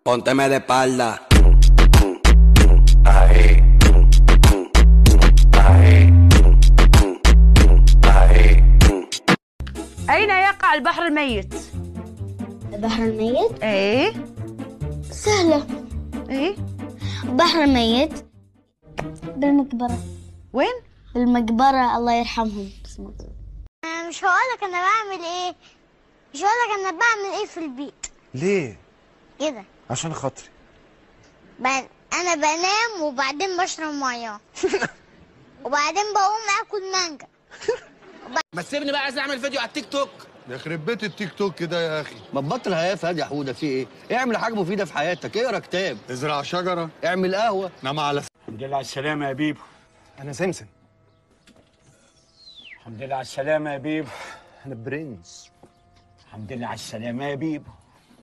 Pónteme de espalda. Ahí. Ahí. Ahí. أين يقع البحر الميت؟ البحر الميت إيه سهلة إيه البحر الميت بالمقبرة وين؟ بالمقبرة الله يرحمهم مش هقولك انا بعمل ايه مش هقولك انا بعمل ايه في البيت ليه كده عشان خاطري ب- انا بنام وبعدين بشرب ميه وبعدين بقوم اكل مانجا ما تسيبني بقى عايز اعمل فيديو على التيك توك يخرب بيت التيك توك كده يا اخي ما تبطل هيافه يا حوده في ايه؟ اعمل حاجه مفيده في حياتك، اقرا كتاب، ازرع شجره اعمل قهوه، نام على الحمد لله على السلامة يا بيبو انا سمسم الحمد لله على السلامة يا بيبو انا برنس الحمد لله على السلامة يا بيبو